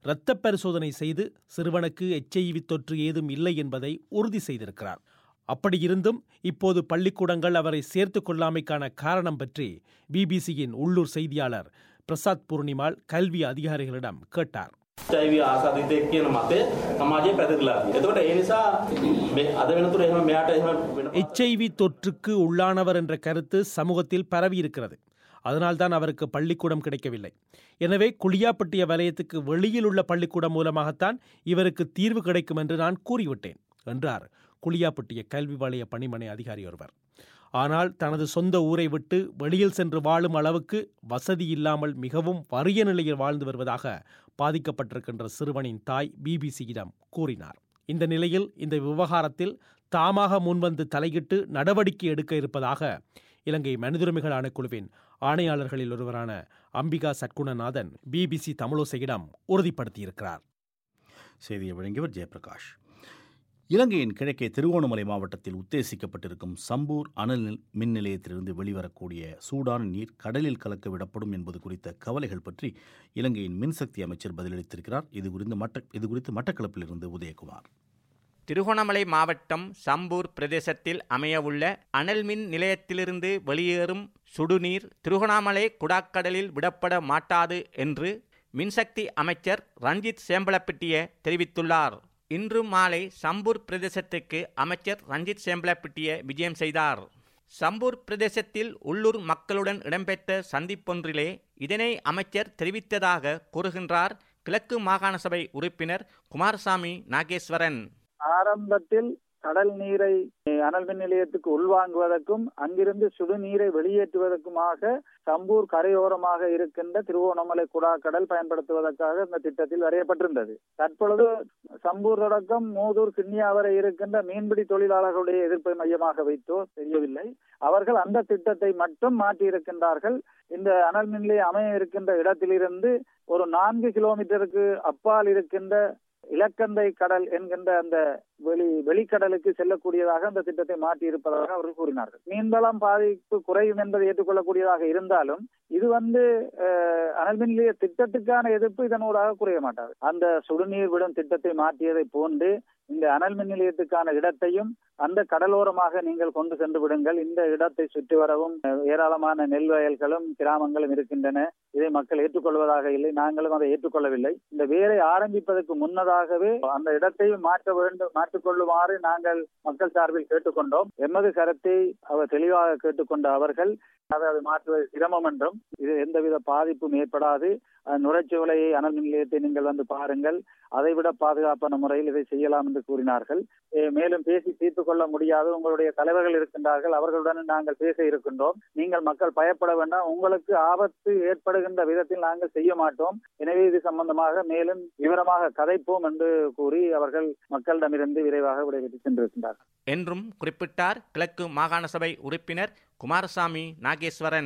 இரத்த பரிசோதனை செய்து சிறுவனுக்கு எச்ஐவி தொற்று ஏதும் இல்லை என்பதை உறுதி செய்திருக்கிறார் அப்படியிருந்தும் இப்போது பள்ளிக்கூடங்கள் அவரை சேர்த்துக் கொள்ளாமைக்கான காரணம் பற்றி பிபிசியின் உள்ளூர் செய்தியாளர் பிரசாத் பூர்ணிமால் கல்வி அதிகாரிகளிடம் கேட்டார் HIV ආසාදිතයෙක් කියන මතය සමාජයේ පැතිරලා තියෙනවා. එතකොට ඒ නිසා මේ අද වෙනතුරු එහෙම මෙයාට එහෙම වෙන எச்ஐவி தொற்றுக்கு உள்ளானவர் என்ற கருத்து சமூகத்தில் பரவி இருக்கிறது அதனால்தான் அவருக்கு பள்ளிக்கூடம் கிடைக்கவில்லை எனவே குளியாப்பட்டிய வலயத்துக்கு வெளியில் உள்ள பள்ளிக்கூடம் மூலமாகத்தான் இவருக்கு தீர்வு கிடைக்கும் என்று நான் கூறிவிட்டேன் என்றார் குளியாப்பட்டிய கல்வி வலய பணிமனை அதிகாரி ஒருவர் ஆனால் தனது சொந்த ஊரை விட்டு வெளியில் சென்று வாழும் அளவுக்கு வசதி இல்லாமல் மிகவும் வறிய நிலையில் வாழ்ந்து வருவதாக பாதிக்கப்பட்டிருக்கின்ற சிறுவனின் தாய் பிபிசியிடம் கூறினார் இந்த நிலையில் இந்த விவகாரத்தில் தாமாக முன்வந்து தலையிட்டு நடவடிக்கை எடுக்க இருப்பதாக இலங்கை மனிதுரிமைகள் ஆணைக்குழுவின் ஆணையாளர்களில் ஒருவரான அம்பிகா சட்குணநாதன் பிபிசி தமிழோசையிடம் உறுதிப்படுத்தியிருக்கிறார் செய்தியை வழங்கியவர் ஜெயபிரகாஷ் இலங்கையின் கிழக்கே திருவோணமலை மாவட்டத்தில் உத்தேசிக்கப்பட்டிருக்கும் சம்பூர் அனல் நில்- மின் நிலையத்திலிருந்து வெளிவரக்கூடிய சூடான நீர் கடலில் கலக்க விடப்படும் என்பது குறித்த கவலைகள் பற்றி இலங்கையின் மின்சக்தி அமைச்சர் பதிலளித்திருக்கிறார் இது குறித்து மட்ட இது குறித்து மட்டக்களப்பிலிருந்து உதயகுமார் திருகோணமலை மாவட்டம் சம்பூர் பிரதேசத்தில் அமையவுள்ள அனல் மின் நிலையத்திலிருந்து வெளியேறும் சுடுநீர் திருகோணாமலை குடாக்கடலில் விடப்பட மாட்டாது என்று மின்சக்தி அமைச்சர் ரஞ்சித் சேம்பலப்பிட்டிய தெரிவித்துள்ளார் இன்று மாலை சம்பூர் பிரதேசத்துக்கு அமைச்சர் ரஞ்சித் சேம்பலப்பிட்டிய விஜயம் செய்தார் சம்பூர் பிரதேசத்தில் உள்ளூர் மக்களுடன் இடம்பெற்ற சந்திப்பொன்றிலே இதனை அமைச்சர் தெரிவித்ததாக கூறுகின்றார் கிழக்கு மாகாண சபை உறுப்பினர் குமாரசாமி நாகேஸ்வரன் ஆரம்பத்தில் கடல் நீரை அனல் மின் நிலையத்துக்கு உள்வாங்குவதற்கும் அங்கிருந்து சுடுநீரை வெளியேற்றுவதற்குமாக சம்பூர் கரையோரமாக இருக்கின்ற திருவோணமலை குடாக்கடல் பயன்படுத்துவதற்காக இந்த திட்டத்தில் வரையப்பட்டிருந்தது தற்பொழுது சம்பூர் தொடக்கம் மூதூர் கிண்ணியா வரை இருக்கின்ற மீன்பிடி தொழிலாளர்களுடைய எதிர்ப்பை மையமாக வைத்தோ தெரியவில்லை அவர்கள் அந்த திட்டத்தை மட்டும் மாற்றி இருக்கின்றார்கள் இந்த அனல் மின் நிலையம் அமைய இருக்கின்ற இடத்திலிருந்து ஒரு நான்கு கிலோமீட்டருக்கு அப்பால் இருக்கின்ற இலக்கந்தை கடல் என்கின்ற அந்த வெளி வெளிக்கடலுக்கு செல்லக்கூடியதாக அந்த திட்டத்தை மாற்றி இருப்பதாக அவர்கள் கூறினார்கள் மீன்வளம் பாதிப்பு குறையும் என்பதை ஏற்றுக்கொள்ளக்கூடியதாக இருந்தாலும் இது வந்து அஹ், அனல் மின் நிலைய திட்டத்துக்கான எதிர்ப்பு இதனூடாக குறைய மாட்டாது அந்த சுடுநீர் விடும் திட்டத்தை மாற்றியதை போன்று இந்த அனல் மின் நிலையத்துக்கான இடத்தையும் அந்த கடலோரமாக நீங்கள் கொண்டு சென்று விடுங்கள் இந்த இடத்தை சுற்றி வரவும் அஹ், ஏராளமான நெல் வயல்களும் கிராமங்களும் இருக்கின்றன இதை மக்கள் ஏற்றுக்கொள்வதாக இல்லை நாங்களும் அதை ஏற்றுக்கொள்ளவில்லை இந்த வேலை ஆரம்பிப்பதற்கு முன்னதாகவே அந்த இடத்தை மாற்ற வேண்டும் மாற்றிக்கொள்ளுமாறு நாங்கள் மக்கள் சார்பில் கேட்டுக்கொண்டோம் எமது கருத்தை அவர் தெளிவாக கேட்டுக்கொண்ட அவர்கள் அதை அதை மாற்றுவது சிரமம் என்றும் இது எந்தவித பாதிப்பும் ஏற்படாது அஹ், நுரைச்சோலையை அனல் மின் நிலையத்தை நீங்கள் வந்து பாருங்கள் அதைவிட பாதுகாப்பான முறையில் இதை செய்யலாம் என்று கூறினார்கள் அஹ், மேலும் பேசி தீர்த்து கொள்ள முடியாது உங்களுடைய தலைவர்கள் இருக்கின்றார்கள் அவர்களுடன் நாங்கள் பேச இருக்கின்றோம் நீங்கள் மக்கள் பயப்பட வேண்டாம் உங்களுக்கு ஆபத்து ஏற்படுகின்ற விதத்தில் நாங்கள் செய்ய மாட்டோம் எனவே இது சம்பந்தமாக மேலும் விவரமாக கதைப்போம் என்று கூறி அவர்கள் மக்களிடமிருந்து விரைவாக விடைபெற்று சென்றிருக்கின்றார்கள் என்றும் குறிப்பிட்டார் கிழக்கு மாகாண சபை உறுப்பினர் குமாரசாமி நாகேஸ்வரன்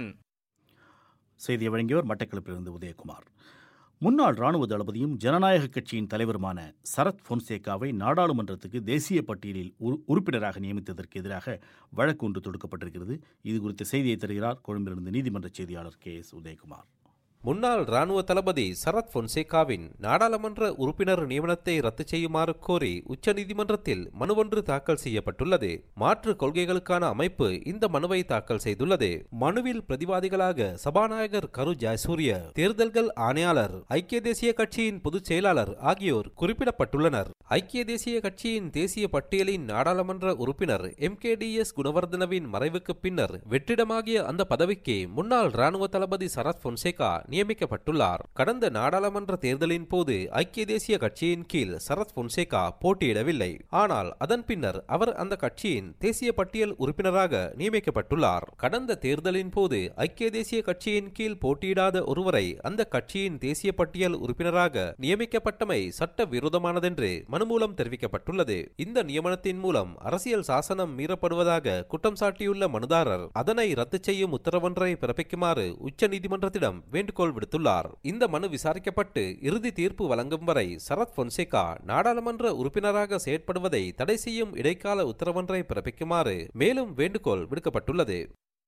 செய்தியை வழங்கியவர் மட்டக்களப்பிலிருந்து உதயகுமார் முன்னாள் ராணுவ தளபதியும் ஜனநாயக கட்சியின் தலைவருமான சரத் பொன்சேகாவை நாடாளுமன்றத்துக்கு தேசிய பட்டியலில் உறு- உறுப்பினராக நியமித்ததற்கு எதிராக வழக்கு ஒன்று தொடுக்கப்பட்டிருக்கிறது இது குறித்த செய்தியை தருகிறார் கொழும்பிலிருந்து நீதிமன்ற செய்தியாளர் கே எஸ் உதயகுமார் முன்னாள் ராணுவ தளபதி சரத் பொன்சேகாவின் நாடாளுமன்ற உறுப்பினர் நியமனத்தை ரத்து செய்யுமாறு கோரி உச்சநீதிமன்றத்தில் மனு ஒன்று தாக்கல் செய்யப்பட்டுள்ளது மாற்று கொள்கைகளுக்கான அமைப்பு இந்த மனுவை தாக்கல் செய்துள்ளது மனுவில் பிரதிவாதிகளாக சபாநாயகர் கரு ஜயசூரிய தேர்தல்கள் ஆணையாளர் ஐக்கிய தேசிய கட்சியின் பொதுச் செயலாளர் ஆகியோர் குறிப்பிடப்பட்டுள்ளனர் ஐக்கிய தேசிய கட்சியின் தேசிய பட்டியலின் நாடாளுமன்ற உறுப்பினர் எம் கே டி எஸ் குணவர்தனவின் மறைவுக்கு பின்னர் வெற்றிடமாகிய அந்த பதவிக்கு முன்னாள் ராணுவ தளபதி சரத் பொன்சேகா நியமிக்கப்பட்டுள்ளார் கடந்த நாடாளுமன்ற தேர்தலின் போது ஐக்கிய தேசிய கட்சியின் கீழ் சரத் பொன்சேகா போட்டியிடவில்லை ஆனால் அதன் பின்னர் அவர் அந்த கட்சியின் தேசிய பட்டியல் உறுப்பினராக நியமிக்கப்பட்டுள்ளார் கடந்த தேர்தலின் போது ஐக்கிய தேசிய கட்சியின் கீழ் போட்டியிடாத ஒருவரை அந்த கட்சியின் தேசிய பட்டியல் உறுப்பினராக நியமிக்கப்பட்டமை சட்ட விரோதமானதென்று மனு மூலம் தெரிவிக்கப்பட்டுள்ளது இந்த நியமனத்தின் மூலம் அரசியல் சாசனம் மீறப்படுவதாக குற்றம் சாட்டியுள்ள மனுதாரர் அதனை ரத்து செய்யும் உத்தரவொன்றை பிறப்பிக்குமாறு உச்சநீதிமன்றத்திடம் வேண்டுகோள் விடுத்துள்ளார் இந்த மனு விசாரிக்கப்பட்டு இறுதி தீர்ப்பு வழங்கும் வரை சரத் பொன்சேகா நாடாளுமன்ற உறுப்பினராக செயற்படுவதை தடை செய்யும் இடைக்கால உத்தரவொன்றை பிறப்பிக்குமாறு மேலும் வேண்டுகோள் விடுக்கப்பட்டுள்ளது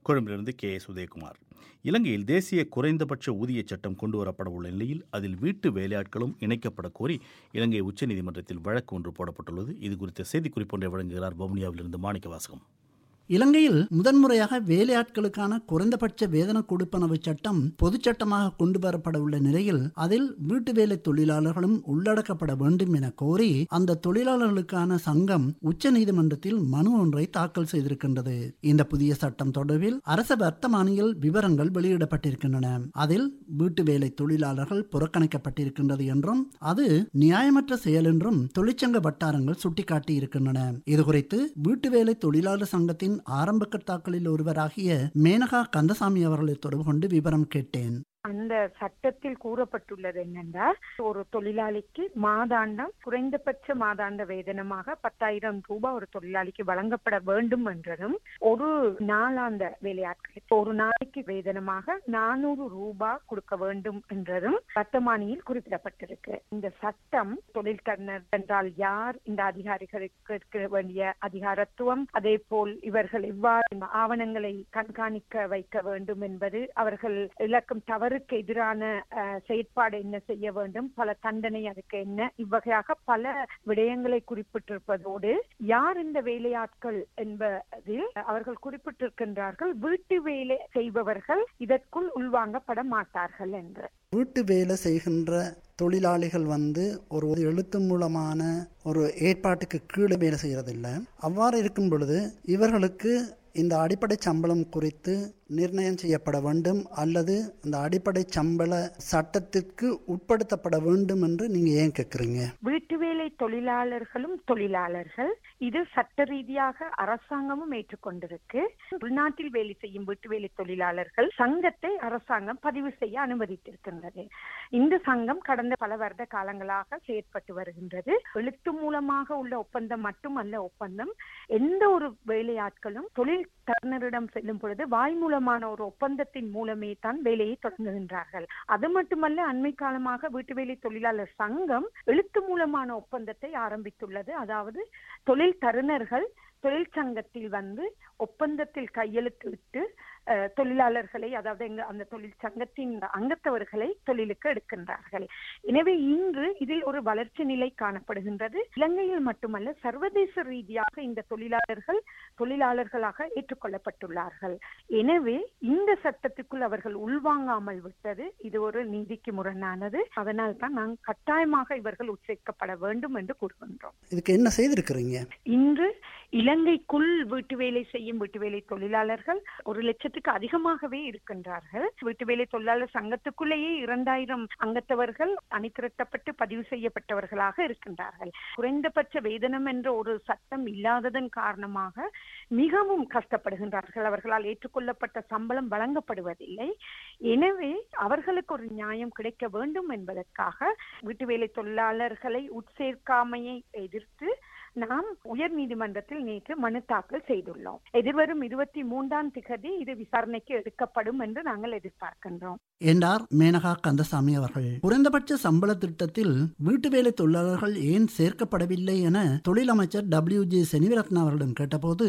கொழும்பிலிருந்து கே எஸ் உதயகுமார் இலங்கையில் தேசிய குறைந்தபட்ச ஊதிய சட்டம் கொண்டு வரப்பட உள்ள நிலையில் அதில் வீட்டு வேலையாட்களும் இணைக்கப்பட கோரி இலங்கை உச்சநீதிமன்றத்தில் வழக்கு ஒன்று போடப்பட்டுள்ளது இது குறித்த செய்திக்குறிப்பு ஒன்றை வழங்குகிறார் வவுனியாவிலிருந்து மாணிக்க வாசகம் இலங்கையில் முதன்முறையாக வேலையாட்களுக்கான குறைந்தபட்ச வேதன கொடுப்பனவு சட்டம் பொதுச் சட்டமாக கொண்டு வரப்பட உள்ள நிலையில் அதில் வீட்டு வேலை தொழிலாளர்களும் உள்ளடக்கப்பட வேண்டும் என கோரி அந்த தொழிலாளர்களுக்கான சங்கம் உச்ச நீதிமன்றத்தில் மனு ஒன்றை தாக்கல் செய்திருக்கின்றது இந்த புதிய சட்டம் தொடர்பில் அரச வர்த்தமானியில் விவரங்கள் வெளியிடப்பட்டிருக்கின்றன அதில் வீட்டு வேலை தொழிலாளர்கள் புறக்கணிக்கப்பட்டிருக்கின்றது என்றும் அது நியாயமற்ற செயல் என்றும் தொழிற்சங்க வட்டாரங்கள் சுட்டிக்காட்டி இருக்கின்றன இதுகுறித்து வீட்டு வேலை தொழிலாளர் சங்கத்தின் ஆரம்ப கர்த்தாக்களில் ஒருவராகிய மேனகா கந்தசாமி அவர்களை தொடர்பு கொண்டு விவரம் கேட்டேன் அந்த சட்டத்தில் கூறப்பட்டுள்ளது என்னென்றால் ஒரு தொழிலாளிக்கு மாதாண்டம் குறைந்தபட்ச மாதாண்ட வேதனமாக பத்தாயிரம் ரூபாய் ஒரு தொழிலாளிக்கு வழங்கப்பட வேண்டும் என்றதும் ஒரு நாளாந்த வேலையாட்களுக்கு ஒரு நாளைக்கு வேதனமாக நானூறு ரூபாய் கொடுக்க வேண்டும் என்றதும் வர்த்தமானியில் குறிப்பிடப்பட்டிருக்கு இந்த சட்டம் தொழில் கர்ணர் என்றால் யார் இந்த அதிகாரிகளுக்கு இருக்க வேண்டிய அதிகாரத்துவம் அதே போல் இவர்கள் எவ்வாறு ஆவணங்களை கண்காணிக்க வைக்க வேண்டும் என்பது அவர்கள் இலக்கம் தவறு அவருக்கு எதிரான செயற்பாடு என்ன செய்ய வேண்டும் பல தண்டனை அதுக்கு என்ன இவ்வகையாக பல விடயங்களை குறிப்பிட்டிருப்பதோடு யார் இந்த வேலையாட்கள் என்பதில் அவர்கள் குறிப்பிட்டிருக்கின்றார்கள் வீட்டு வேலை செய்பவர்கள் இதற்குள் உள்வாங்கப்பட மாட்டார்கள் என்று வீட்டு வேலை செய்கின்ற தொழிலாளிகள் வந்து ஒரு எழுத்து மூலமான ஒரு ஏற்பாட்டுக்கு கீழே வேலை செய்யறதில்லை அவ்வாறு இருக்கும் பொழுது இவர்களுக்கு இந்த அடிப்படை சம்பளம் குறித்து நிர்ணயம் செய்யப்பட வேண்டும் அல்லது இந்த அடிப்படை சம்பள சட்டத்திற்கு உட்படுத்தப்பட வேண்டும் என்று நீங்க ஏன் கேட்குறீங்க வீட்டு வேலை தொழிலாளர்களும் தொழிலாளர்கள் இது சட்ட ரீதியாக அரசாங்கமும் ஏற்றுக்கொண்டிருக்கு உள்நாட்டில் வேலை செய்யும் வீட்டு வேலை தொழிலாளர்கள் சங்கத்தை அரசாங்கம் பதிவு செய்ய அனுமதித்திருக்கின்றது இந்த சங்கம் கடந்த பல வருட காலங்களாக செயற்பட்டு வருகின்றது எழுத்து மூலமாக உள்ள ஒப்பந்தம் மட்டுமல்ல ஒப்பந்தம் எந்த ஒரு வேலையாட்களும் தொழில் தருணரிடம் செல்லும் பொழுது வாய் மூலமான ஒரு ஒப்பந்தத்தின் மூலமே தான் வேலையை தொடங்குகின்றார்கள் அது மட்டுமல்ல அண்மை காலமாக வீட்டு வேலை தொழிலாளர் சங்கம் எழுத்து மூலமான ஒப்பந்தத்தை ஆரம்பித்துள்ளது அதாவது தொழில் தருணர்கள் தொழிற்சங்கத்தில் வந்து ஒப்பந்தத்தில் கையெழுத்திட்டு தொழிலாளர்களை அதாவது எங்க அந்த தொழிற்சங்கத்தின் அங்கத்தவர்களை தொழிலுக்கு எடுக்கின்றார்கள் எனவே இன்று இதில் ஒரு வளர்ச்சி நிலை காணப்படுகின்றது இலங்கையில் மட்டுமல்ல சர்வதேச ரீதியாக இந்த தொழிலாளர்கள் தொழிலாளர்களாக ஏற்றுக்கொள்ளப்பட்டுள்ளார்கள் எனவே இந்த சட்டத்துக்குள் அவர்கள் உள்வாங்காமல் விட்டது இது ஒரு நீதிக்கு முரணானது அதனால் தான் நாங்கள் கட்டாயமாக இவர்கள் உச்சரிக்கப்பட வேண்டும் என்று கூறுகின்றோம் இதுக்கு என்ன செய்திருக்கிறீங்க இன்று இலங்கைக்குள் வீட்டு வேலை செய்யும் வீட்டு வேலை தொழிலாளர்கள் ஒரு லட்சத்துக்கு அதிகமாகவே இருக்கின்றார்கள் வீட்டு வேலை தொழிலாளர் சங்கத்துக்குள்ளேயே இரண்டாயிரம் அங்கத்தவர்கள் அணிதிரட்டப்பட்டு பதிவு செய்யப்பட்டவர்களாக இருக்கின்றார்கள் குறைந்தபட்ச வேதனம் என்ற ஒரு சட்டம் இல்லாததன் காரணமாக மிகவும் கஷ்டப்படுகின்றார்கள் அவர்களால் ஏற்றுக்கொள்ளப்பட்ட சம்பளம் வழங்கப்படுவதில்லை எனவே அவர்களுக்கு ஒரு நியாயம் கிடைக்க வேண்டும் என்பதற்காக வீட்டு வேலை தொழிலாளர்களை உட்சேர்க்காமையை எதிர்த்து நாம் உயர் நீதிமன்றத்தில் நேற்று மனு தாக்கல் செய்துள்ளோம் எதிர்வரும் இருபத்தி மூன்றாம் திகதி இது விசாரணைக்கு எடுக்கப்படும் என்று நாங்கள் எதிர்பார்க்கின்றோம் என்றார் மேனகா கந்தசாமி அவர்கள் குறைந்தபட்ச சம்பள திட்டத்தில் வீட்டு வேலை தொழிலாளர்கள் ஏன் சேர்க்கப்படவில்லை என தொழில் அமைச்சர் டபிள்யூ ஜி செனிவரத்னா அவர்களிடம் கேட்டபோது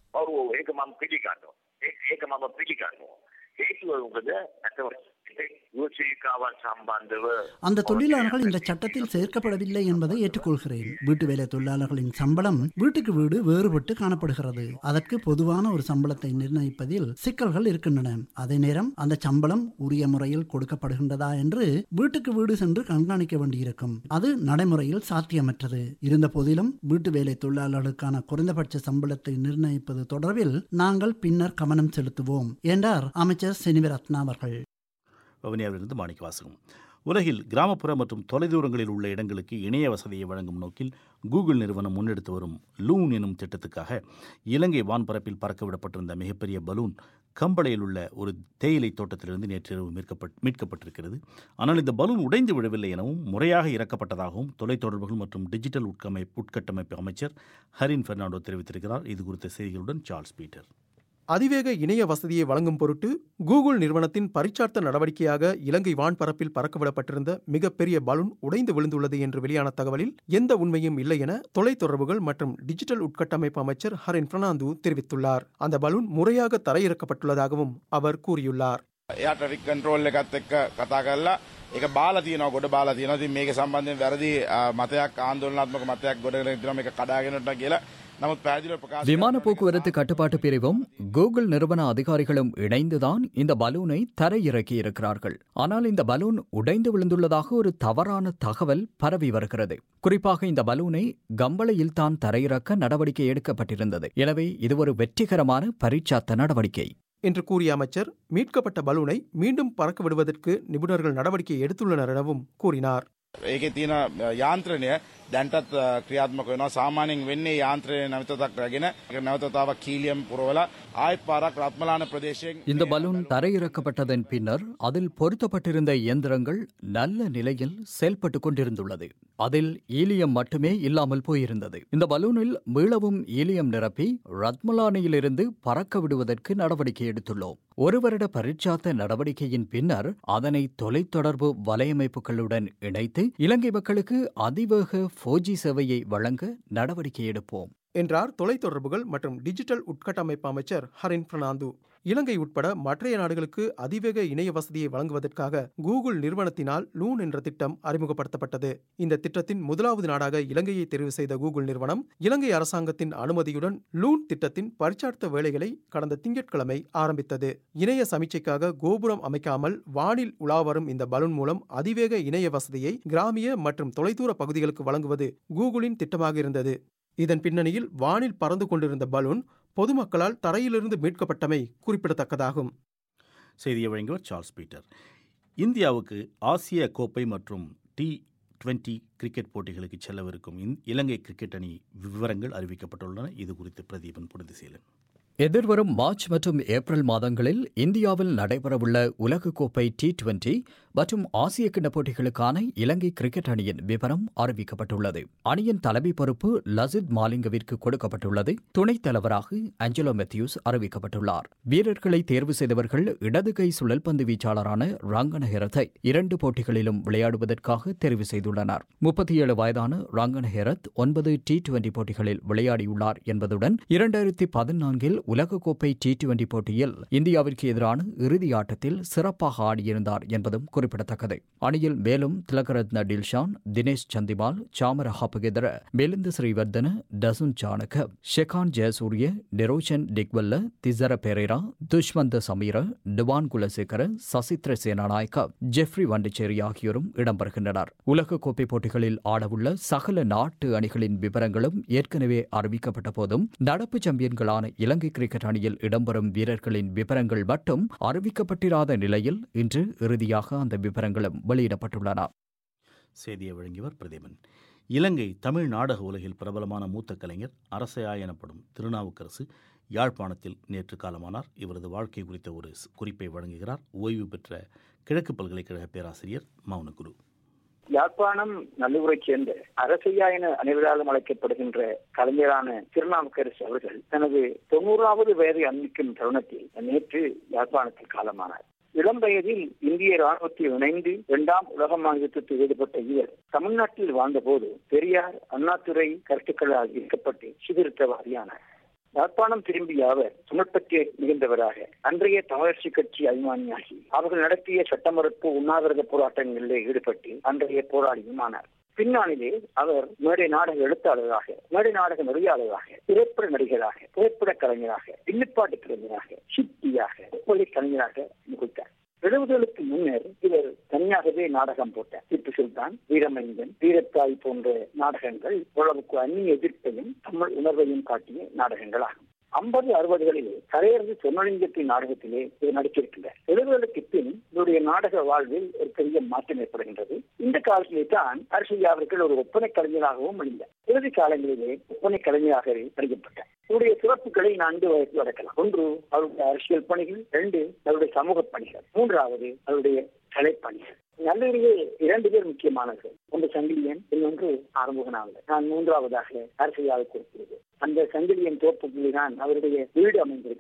ඒක මම පිළිගන්නවා. ඒක මම පිළිගන්නවා. හේතුව මොකද? අතවස් யுவசேகாவால் சம்பந்தව அந்த தொழிலாளர்கள் இந்த சட்டத்தில் சேர்க்கப்படவில்லை என்பதை ஏற்றுக்கொள்கிறேன் வீட்டு வேலை தொழிலாளர்களின் சம்பளம் வீட்டுக்கு வீடு வேறுபட்டு காணப்படுகிறது அதற்கு பொதுவான ஒரு சம்பளத்தை நிர்ணயிப்பதில் சிக்கல்கள் இருக்கின்றன அதே நேரம் அந்த சம்பளம் உரிய முறையில் கொடுக்கப்படுகின்றதா என்று வீட்டுக்கு வீடு சென்று கண்காணிக்க வேண்டியிருக்கும் அது நடைமுறையில் சாத்தியமற்றது இருந்த போதிலும் வீட்டு வேலை தொழிலாளர்களுக்கான குறைந்தபட்ச சம்பளத்தை நிர்ணயிப்பது தொடர்பில் நாங்கள் பின்னர் கவனம் செலுத்துவோம் என்றார் அமைச்சர் செனிவரத்னா அவர்கள் வவுனியாவிலிருந்து மாணிக்க வாசகம் உலகில் கிராமப்புற மற்றும் தொலைதூரங்களில் உள்ள இடங்களுக்கு இணைய வசதியை வழங்கும் நோக்கில் கூகுள் நிறுவனம் முன்னெடுத்து வரும் லூன் எனும் திட்டத்துக்காக இலங்கை வான்பரப்பில் பறக்கவிடப்பட்டிருந்த மிகப்பெரிய பலூன் கம்பளையில் உள்ள ஒரு தேயிலை தோட்டத்திலிருந்து நேற்றிரவு மீட்கப்பட் மீட்கப்பட்டிருக்கிறது ஆனால் இந்த பலூன் உடைந்து விடவில்லை எனவும் முறையாக இறக்கப்பட்டதாகவும் தொலைத்தொடர்புகள் மற்றும் டிஜிட்டல் உட்கமை உட்கட்டமைப்பு அமைச்சர் ஹரின் பெர்னாண்டோ தெரிவித்திருக்கிறார் இது குறித்த செய்திகளுடன் சார்ல்ஸ் பீட்டர் அதிவேக இணைய வசதியை வழங்கும் பொருட்டு கூகுள் நிறுவனத்தின் பரிச்சார்த்த நடவடிக்கையாக இலங்கை வான்பரப்பில் பறக்கவிடப்பட்டிருந்த மிகப்பெரிய பலூன் உடைந்து விழுந்துள்ளது என்று வெளியான தகவலில் எந்த உண்மையும் இல்லை என தொலைத்தொடர்புகள் மற்றும் டிஜிட்டல் உட்கட்டமைப்பு அமைச்சர் ஹரின் பிரணாந்து தெரிவித்துள்ளார் அந்த பலூன் முறையாக தரையிறக்கப்பட்டுள்ளதாகவும் அவர் கூறியுள்ளார் එයා ට්‍රෆික් කන්ට්‍රෝල් එකත් එක්ක කතා කරලා ඒක බාලා තියෙනවා ගොඩ බාලා තියෙනවා. ඉතින් මේක සම්බන්ධයෙන් වැරදි අ, මතයක් ආందోලනාත්මක මතයක් ගොඩගෙන තියෙනවා මේක කඩාගෙනට කියලා. නමුත් පැහැදිලිව ප්‍රකාශ விமான போக்குவரத்து கட்டுப்பாட்டு பிரிவும் கூகுள் நிறுவன அதிகாரிகளும் இணைந்துதான் இந்த பலூனை தரையிறக்கி இருக்கிறார்கள் ஆனால் இந்த பலூன் உடைந்து விழுந்துள்ளதாக ஒரு தவறான தகவல் பரவி வருகிறது குறிப்பாக இந்த பலூனை கம்பளையில் தான் தரையிறக்க நடவடிக்கை எடுக்கப்பட்டிருந்தது எனவே இது ஒரு வெற்றிகரமான பரீட்சாத்த நடவடிக்கை என்று கூறிய அமைச்சர் மீட்கப்பட்ட பலூனை மீண்டும் பறக்க விடுவதற்கு நிபுணர்கள் நடவடிக்கை எடுத்துள்ளனர் எனவும் கூறினார் ඒකේ තියෙන යාන්ත්‍රණය දැන්ටත් අ, ක්‍රියාත්මක වෙනවා. සාමාන්‍යයෙන් වෙන්නේ යාන්ත්‍රණය නැවතතක් රැගෙන ඒක නැවතතාවක් කීලියම් පුරවලා ආයෙත් පාරක් රත්මලාන ප්‍රදේශයෙන් இந்த பலூன் தரையிறக்கப்பட்டதன் பின்னர் அதில் பொருத்தப்பட்டிருந்த இயந்திரங்கள் நல்ல நிலையில் செயல்பட்டுக் கொண்டிருந்துள்ளது அதில் ஈலியம் மட்டுமே இல்லாமல் போயிருந்தது இந்த பலூனில் மீளவும் ஈலியம் நிரப்பி ரத்மலானியிலிருந்து பறக்க விடுவதற்கு நடவடிக்கை எடுத்துள்ளோம் ஒரு வருட பரீட்சாத்த நடவடிக்கையின் பின்னர் அதனை தொலைத்தொடர்பு வலையமைப்புகளுடன் இணைத்து இலங்கை மக்களுக்கு அதிவேக போஜி சேவையை வழங்க நடவடிக்கை எடுப்போம் என்றார் தொலைத்தொடர்புகள் மற்றும் டிஜிட்டல் உட்கட்டமைப்பு அமைச்சர் ஹரின் பிரணாந்து இலங்கை உட்பட மற்றைய நாடுகளுக்கு அதிவேக இணைய வசதியை வழங்குவதற்காக கூகுள் நிறுவனத்தினால் லூன் என்ற திட்டம் அறிமுகப்படுத்தப்பட்டது இந்த திட்டத்தின் முதலாவது நாடாக இலங்கையை தெரிவு செய்த கூகுள் நிறுவனம் இலங்கை அரசாங்கத்தின் அனுமதியுடன் லூன் திட்டத்தின் பரிச்சார்த்த வேலைகளை கடந்த திங்கட்கிழமை ஆரம்பித்தது இணைய சமீட்சைக்காக கோபுரம் அமைக்காமல் வானில் உலா வரும் இந்த பலூன் மூலம் அதிவேக இணைய வசதியை கிராமிய மற்றும் தொலைதூர பகுதிகளுக்கு வழங்குவது கூகுளின் திட்டமாக இருந்தது இதன் பின்னணியில் வானில் பறந்து கொண்டிருந்த பலூன் பொதுமக்களால் தரையிலிருந்து மீட்கப்பட்டமை குறிப்பிடத்தக்கதாகும் செய்தியை வழங்கியவர் சார்ல்ஸ் பீட்டர் இந்தியாவுக்கு ஆசிய கோப்பை மற்றும் டி டுவெண்டி கிரிக்கெட் போட்டிகளுக்கு செல்லவிருக்கும் இந்- இலங்கை கிரிக்கெட் அணி விவரங்கள் அறிவிக்கப்பட்டுள்ளன இது குறித்து பிரதீபன் புனிதசீலன் எதிர்வரும் மார்ச் மற்றும் ஏப்ரல் மாதங்களில் இந்தியாவில் நடைபெறவுள்ள உலகக்கோப்பை டி டுவெண்டி மற்றும் ஆசிய கிண்ண போட்டிகளுக்கான இலங்கை கிரிக்கெட் அணியின் விவரம் அறிவிக்கப்பட்டுள்ளது அணியின் தலைமை பொறுப்பு லசித் மாலிங்கவிற்கு கொடுக்கப்பட்டுள்ளது துணைத் தலைவராக ஆஞ்சலோ மெத்யூஸ் அறிவிக்கப்பட்டுள்ளார் வீரர்களை தேர்வு செய்தவர்கள் இடது கை சுழல்பந்து வீச்சாளரான ரங்கன ஹெரத்தை இரண்டு போட்டிகளிலும் விளையாடுவதற்காக தெரிவு செய்துள்ளனர் முப்பத்தி ஏழு வயதான ரங்கன ஹெரத் ஒன்பது டி டுவெண்டி போட்டிகளில் விளையாடியுள்ளார் என்பதுடன் இரண்டாயிரத்தி பதினான்கில் உலகக்கோப்பை டி டுவெண்டி போட்டியில் இந்தியாவிற்கு எதிரான இறுதி ஆட்டத்தில் சிறப்பாக ஆடியிருந்தார் என்பதும் குறிப்பிடத்தக்கது அணியில் மேலும் திலகரத்ன டில்ஷான் தினேஷ் சந்திமால் சாமர ஹாபகெதர மிலிந்த ஸ்ரீவர்தன டசுன் சாணக ஷெகான் ஜெயசூரிய நிரோஷன் டிக்வல்ல திசர பெரேரா துஷ்மந்த சமீர டுவான் குலசேகர சசித்ர சேனாநாயக்க ஜெஃப்ரி வண்டிச்சேரி ஆகியோரும் இடம்பெறுகின்றனர் உலகக்கோப்பை போட்டிகளில் ஆடவுள்ள சகல நாட்டு அணிகளின் விவரங்களும் ஏற்கனவே அறிவிக்கப்பட்ட போதும் நடப்பு சாம்பியன்களான இலங்கை கிரிக்கெட் அணியில் இடம்பெறும் வீரர்களின் விவரங்கள் மட்டும் அறிவிக்கப்பட்டிராத நிலையில் இன்று இறுதியாக அந்த விவரங்களும் வெளியிடப்பட்டுள்ளன செய்தியை வழங்கியவர் பிரதீபன் இலங்கை தமிழ் நாடக உலகில் பிரபலமான மூத்த கலைஞர் அரசையா எனப்படும் திருநாவுக்கரசு யாழ்ப்பாணத்தில் நேற்று காலமானார் இவரது வாழ்க்கை குறித்த ஒரு ஸ்- குறிப்பை வழங்குகிறார் ஓய்வு பெற்ற கிழக்கு பல்கலைக்கழக பேராசிரியர் மௌனகுரு யாழ்ப்பாணம் நல்லூரைச் சேர்ந்த அரசையா என அனைவராலும் அழைக்கப்படுகின்ற கலைஞரான திருநாவுக்கரசு அவர்கள் தனது தொண்ணூறாவது வயதை அன்பிக்கும் தருணத்தில் நேற்று யாழ்ப்பாணத்தில் காலமானார் இளம் வயதில் இந்திய ராணுவத்தில் இணைந்து இரண்டாம் உலக யுத்தத்தில் ஈடுபட்ட இவர் தமிழ்நாட்டில் வாழ்ந்தபோது பெரியார் அண்ணாதுரை கருத்துக்களால் ஈர்க்கப்பட்டு சீர்திருத்தவாதியானார் யாழ்ப்பாணம் திரும்பிய அவர் சுமற்பற்று மிகுந்தவராக அன்றைய தமிழரசு கட்சி அபிமானியாகி அவர்கள் நடத்திய சட்ட மறுப்பு உண்ணாவிரத போராட்டங்களில் ஈடுபட்டு அன்றைய போராளியுமானார் பின்னாளிலே அவர் மேடை நாடக எழுத்தாளராக மேடை நாடக நெறியாளராக திரைப்பட நடிகராக திரைப்பட கலைஞராக வில்லுப்பாட்டு கலைஞராக சிப்பியாக ஒளி கலைஞராக நிகழ்த்தார் எழுபதுகளுக்கு முன்னர் இவர் தனியாகவே நாடகம் போட்டார் திப்பு சுல்தான் வீரமைந்தன் வீரத்தாய் போன்ற நாடகங்கள் ஓரளவுக்கு அந்நிய எதிர்ப்பையும் தமிழ் உணர்வையும் காட்டிய நாடகங்களாகும் ஐம்பது அறுபதுகளிலே கரையரசு சொன்னலிங்கத்தின் நாடகத்திலே இவர் நடித்திருக்கின்றார் எழுபதுகளுக்கு பின் இவருடைய நாடக வாழ்வில் ஒரு பெரிய மாற்றம் ஏற்படுகின்றது இந்த காலத்திலே தான் அரசியல் அவர்கள் ஒரு ஒப்பனை கலைஞராகவும் முடிந்தார் இறுதி காலங்களிலே ஒப்பனை கலைஞராகவே அறியப்பட்டார் இவருடைய சிறப்புகளை நான்கு வயதில் அடக்கலாம் ஒன்று அவருடைய அரசியல் பணிகள் இரண்டு அவருடைய சமூக பணிகள் மூன்றாவது அவருடைய கலைப்பணிகள் நல்லூரிலே இரண்டு பேர் முக்கியமானவர்கள் ஒன்று சங்கிலியன் இன்னொன்று ஆறுமுகனாவது நான் மூன்றாவதாக அரசியலாக குறிப்பிடுவது அந்த சங்கிலியன் தோப்புக்குள்ளே தான் அவருடைய வீடு அமைந்திருக்கின்றது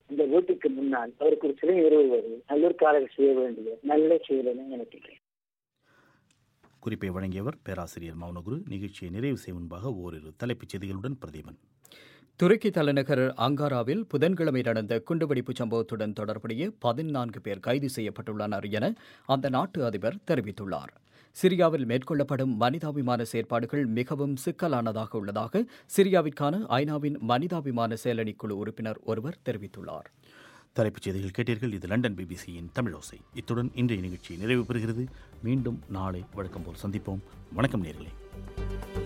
இந்த வீட்டுக்கு முன்னால் அவருக்கு ஒரு சிலை நிறுவுவது நல்லூர்காரர்கள் செய்ய வேண்டிய நல்ல செயல் என நினைக்கிறேன் குறிப்பை வழங்கியவர் பேராசிரியர் மௌனகுரு நிகழ்ச்சியை நிறைவு செய்யும் முன்பாக ஓரிரு தலைப்புச் செய்திகளுடன் பிரதீபன் துருக்கி தலைநகர் அங்காராவில் புதன்கிழமை நடந்த குண்டுவெடிப்பு சம்பவத்துடன் தொடர்புடைய பதினான்கு பேர் கைது செய்யப்பட்டுள்ளனர் என அந்த நாட்டு அதிபர் தெரிவித்துள்ளார் சிரியாவில் மேற்கொள்ளப்படும் மனிதாபிமான செயற்பாடுகள் மிகவும் சிக்கலானதாக உள்ளதாக சிரியாவிற்கான ஐநாவின் மனிதாபிமான செயலணிக்குழு உறுப்பினர் ஒருவர் தெரிவித்துள்ளார் தலைப்புச் செய்திகள் கேட்டீர்கள் இது லண்டன் பிபிசியின் தமிழோசை இத்துடன் இன்றைய நிகழ்ச்சி நிறைவு பெறுகிறது மீண்டும் நாளை வழக்கம் போல் சந்திப்போம் வணக்கம் நேர்களே